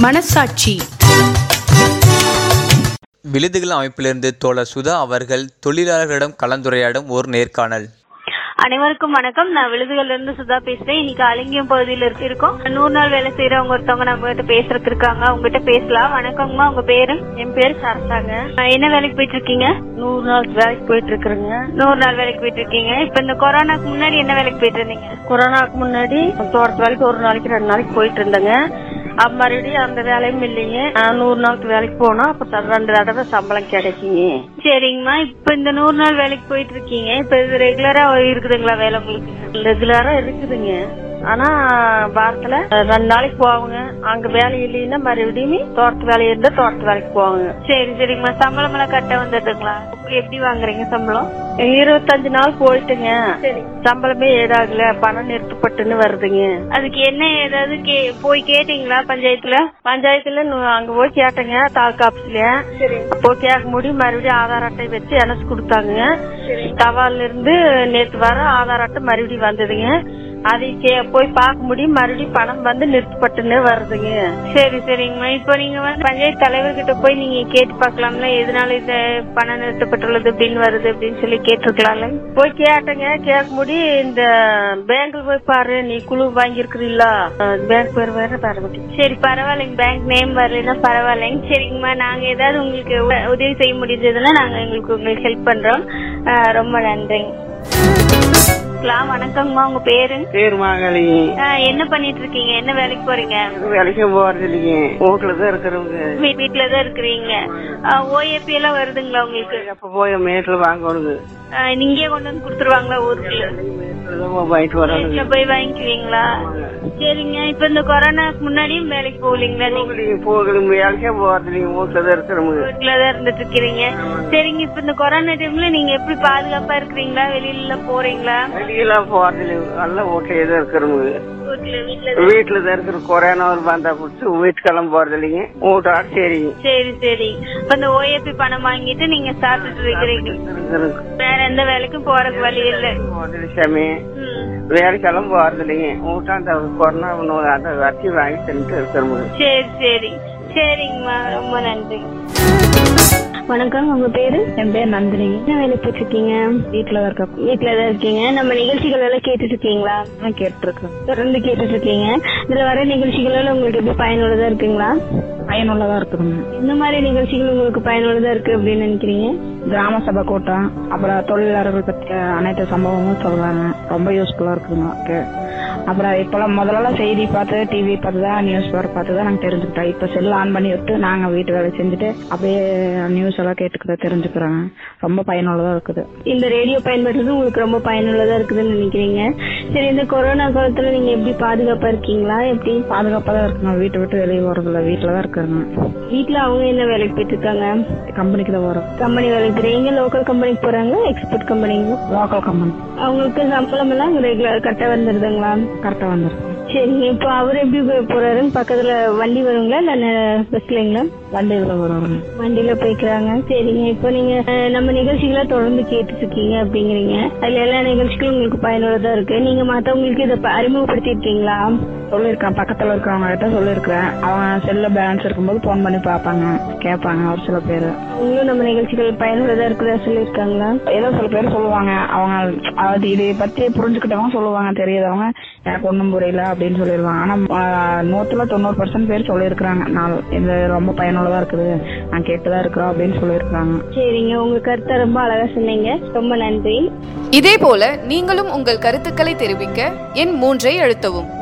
மனசாட்சி விழுதுகள் அமைப்பிலிருந்து தோழர் சுதா அவர்கள் தொழிலாளர்களிடம் கலந்துரையாடும் ஒரு நேர்காணல் அனைவருக்கும் வணக்கம் நான் விழுதுகள்ல இருந்து சுதா பேசுறேன் இன்னைக்கு அலங்கியம் பகுதியில இருக்கு- இருக்கோம் நூறு நாள் வேலை செய்யறவங்க ஒருத்தவங்க நம்ம கிட்ட பேசுறதுக்கு இருக்காங்க அவங்க கிட்ட பேசலாம் வணக்கம்மா உங்க பேரு என் பேர் சரசாங்க அஹ் என்ன வேலைக்கு போயிட்டு இருக்கீங்க நூறு நாள் வேலைக்கு போயிட்டு இருக்கிறேங்க நூறு நாள் வேலைக்கு போயிட்டு இருக்கீங்க இப்ப இந்த கொரோனாக்கு முன்னாடி என்ன வேலைக்கு போயிட்டு இருந்தீங்க கொரோனாக்கு முன்னாடி தோட்டத்து வேலைக்கு ஒரு நாளைக்கு ரெண்டு நாளைக்கு போயிட்டு இருந்தேங்க அப்ப மறுபடியும் அந்த வேலையும் இல்லைங்க நான் நூறு நாளுக்கு வேலைக்கு போனா அப்ப த- ரெண்டு தடவை சம்பளம் கிடைக்குங்க சரிங்கம்மா இப்ப இந்த நூறு நாள் வேலைக்கு போயிட்டு இருக்கீங்க இப்ப இது ரெகுலரா இருக்குதுங்களா வேலை உங்களுக்கு ரெகுலரா இருக்குதுங்க ஆனா வாரத்துல ரெண்டு நாளைக்கு போவாங்க அங்க வேலை இல்லைன்னா மறுபடியும் தோட்டத்து வேலை இருந்தா தோட்டத்து வேலைக்கு போவாங்க சரி சரிங்கம்மா சம்பளம் எல்லாம் கட்ட வந்துடுதுங்களா எப்படி வாங்குறீங்க சம்பளம் இருபத்தஞ்சு நாள் போயிட்டுங்க சம்பளமே ஏதாகல பணம் நிறுத்தப்பட்டுன்னு வருதுங்க அதுக்கு என்ன ஏதாவது கே- போய் கேட்டீங்களா பஞ்சாயத்துல பஞ்சாயத்துல நு- அங்க போய் கேட்டேங்க தாலுகா ஆபீஸ்ல போய் கேட்க முடியும் மறுபடியும் ஆதார் அட்டை வச்சு எனசு கொடுத்தாங்க தபால்ல இருந்து நேத்து வர ஆதார் அட்டை மறுபடியும் வந்ததுங்க அதை கே- போய் பார்க்க முடியும் மறுபடியும் பணம் வந்து நிறுத்தப்பட்டுன்னே வருதுங்க சரி சரிங்கம்மா இப்போ நீங்க வந்து பஞ்சாயத்து தலைவர்கிட்ட போய் நீங்க கேட்டு பார்க்கலாம்ல எதனால இந்த பணம் நிறுத்தப்பட்டுள்ளது அப்படின்னு வருது அப்படின்னு சொல்லி கேட்டிருக்கலாம்ல போய் கேட்டேங்க கேட்க முடியும் இந்த பேங்க்ல போய் பாரு நீ குழு வாங்கியிருக்கிறீங்களா பேங்க் பேர் வேற தர மாட்டேங்குது சரி பரவாயில்லைங்க பேங்க் நேம் வரலைன்னா பரவாயில்லைங்க சரிங்கம்மா நாங்க ஏதாவது உங்களுக்கு உ- உதவி செய்ய முடிஞ்சதுன்னா நாங்க எங்களுக்கு உங்களுக்கு ஹெல்ப் பண்றோம் ஆஹ் ரொம்ப நன்றிங்க ஹலோ, வணக்கங்கம்மா உங்க பேரு பேர் மகளி ஆஹ் என்ன பண்ணிட்டு இருக்கீங்க என்ன வேலைக்கு போறீங்க வேலைக்கு போறது இல்லைங்க வீட்டுல தான் இருக்கிறவங்க வீ- வீட்டுலதான் இருக்கிறீங்க ஓஏபி எல்லாம் வருதுங்களா உங்களுக்கு அப்ப போய் மேட்ல வாங்கணுங்க ஆஹ் நீங்க கொண்டு வந்து கொடுத்துருவாங்களா ஊருக்குள்ள மேட்ல தான் போயிட்டு வரணுங்க வீட்டுல போய் வாங்கிக்குவீங்களா சரிங்க இப்ப இந்த கொரோனாக்கு முன்னாடியும் வேலைக்கு போகலீங்களா நீங்க போகலைங்க போகல வேலைக்கே போறது இல்லைங்க வீட்டுல தான் இருக்கிறவங்க வீட்டுலதான் இருந்துட்டு இருக்கிறீங்க சரிங்க இப்ப இந்த கொரோனா டைம்ல நீங்க எப்படி பாதுகாப்பா இருக்கிறீங்களா வெளியில எல்லாம் போறீங்களா வெளியெல்லாம் போறது இல்லைங்க நல்லா வீட்லயே தான் இருக்கிறவங்க வீட்டுல வீட்டுல வீட்டுல தான் இருக்கிற கொரோனா ஒரு வந்தா பிடிச்சி வீட்டுக்கெல்லாம் போறது இல்லைங்க வீட்டோட சரிங்க சரி சரி இப்ப இந்த ஓஏபி பணம் வாங்கிட்டு நீங்க சாப்பிட்டுட்டு இருக்கிறீங்க இருக்கிறவங்க. வேற எந்த வேலைக்கும் போறதுக்கு வழி இல்ல போறது இல்லை சாமி ம். வேலைக்கெல்லாம் போறது இல்லைங்க வீட்டா அந்த கொரோனா ஒண்ணு அந்த அரிசி வாங்கி தின்னுட்டு இருக்கிறவங்க சரி சரி சரிங்கம்மா ரொம்ப நன்றி வணக்கம் உங்க பேரு என் பேர் நந்தினி என்ன வேலைக்கு போயிட்டு இருக்கீங்க வீட்டுல தான் இருக்க வீட்டுல தான் இருக்கீங்க நம்ம நிகழ்ச்சிகள் எல்லாம் கேட்டுட்டு இருக்கீங்களா கேட்டு இருக்கேன் தொடர்ந்து கேட்டுட்டு இருக்கீங்க இதுல வர நிகழ்ச்சிகள் எல்லாம் உங்களுக்கு எப்படி பயனுள்ளதா இருக்குங்களா பயனுள்ளதா இருக்குதுங்க இந்த மாதிரி நிகழ்ச்சிகள் உங்களுக்கு பயனுள்ளதா இருக்கு அப்படின்னு நினைக்கிறீங்க கிராம சபை கூட்டம் அப்புறம் தொழிலாளர்கள் பற்றிய அனைத்து சம்பவமும் சொல்றாங்க ரொம்ப யூஸ்ஃபுல்லா இருக்குங்க ஓகே அப்புறம் இப்பெல்லாம் முதல்ல செய்தி பார்த்து டிவி பார்த்து தான் நியூஸ் பேப்பர் பார்த்து தான் நாங்கள் தெரிஞ்சுக்கிட்டோம் இப்போ செல் ஆன் பண்ணி விட்டு நாங்கள் வீட்டு வேலை செஞ்சுட்டு அப்படியே நியூஸ் எல்லாம் கேட்டுக்கிற தெரிஞ்சுக்கிறோங்க ரொம்ப பயனுள்ளதா இருக்குது இந்த ரேடியோ பயன்படுறது உங்களுக்கு ரொம்ப பயனுள்ளதா இருக்குதுன்னு நினைக்கிறீங்க சரி இந்த கொரோனா காலத்துல நீங்க எப்படி பாதுகாப்பா இருக்கீங்களா எப்படி பாதுகாப்பாக தான் இருக்குங்க வீட்டை விட்டு வெளியே போறதில்ல வீட்டில் தான் இருக்கிறோங்க வீட்டுல அவங்க என்ன வேலைக்கு போயிட்டு இருக்காங்க கம்பெனிக்கு தான் வரோம் கம்பெனி வேலைக்கு போறீங்க லோக்கல் கம்பெனிக்கு போறாங்க எக்ஸ்போர்ட் கம்பெனிங்க லோக்கல் கம்பெனி அவங்களுக்கு சம்பளம் எல்லாம் ரெகுலர் கரெக்டா வந்துருதுங்களா கரெக்டாக வந்துருக்கு சரிங்க இப்போ அவர் எப்படி போய் போறாரு பக்கத்துல வண்டி வருங்களா இல்ல பஸ்லங்களா வண்டியில் வருவாங்க வண்டியில போய்க்கிறாங்க சரிங்க இப்போ நீங்க அஹ், நம்ம நிகழ்ச்சிகளை தொடர்ந்து கேட்டுட்டு இருக்கீங்க அப்படிங்கிறீங்க அதுல எல்லா நிகழ்ச்சிகளும் உங்களுக்கு பயனுள்ளதா இருக்கு நீங்க மத்தவங்களுக்கு இதை ப- அறிமுகப்படுத்திருக்கீங்களா சொல்லியிருக்கேன் பக்கத்துல இருக்கிறவங்க கிட்ட சொல்லியிருக்கிறேன் அவங்க செல்ல பேலன்ஸ் இருக்கும்போது ஃபோன் பண்ணி பார்ப்பாங்க கேட்பாங்க ஒரு சில பேர் அவங்களும் நம்ம நிகழ்ச்சிகள் பயனுள்ளதா இருக்குதா சொல்லியிருக்காங்களா ஏதோ சில பேர் சொல்லுவாங்க அவங்க அது இதை பத்தி புரிஞ்சுக்கிட்டவங்க சொல்லுவாங்க தெரியாதவங்க எனக்கு ஒண்ணும் புரியல அப்படின்னு சொல்லிடுவாங்க ஆனா ஆஹ், நூத்துல தொண்ணூறு பர்சன்ட் பேர் சொல்லியிருக்கிறாங்க நான் இது ரொம்ப பயனுள்ளதா இருக்குது நான் கேட்டுதான் இருக்கிறோம் அப்படின்னு சொல்லியிருக்கிறாங்க சரிங்க உங்க கருத்தை ரொம்ப அழகா சொன்னீங்க ரொம்ப நன்றி இதேபோல நீங்களும் உங்கள் கருத்துக்களை தெரிவிக்க எண் மூன்றை அழுத்தவும்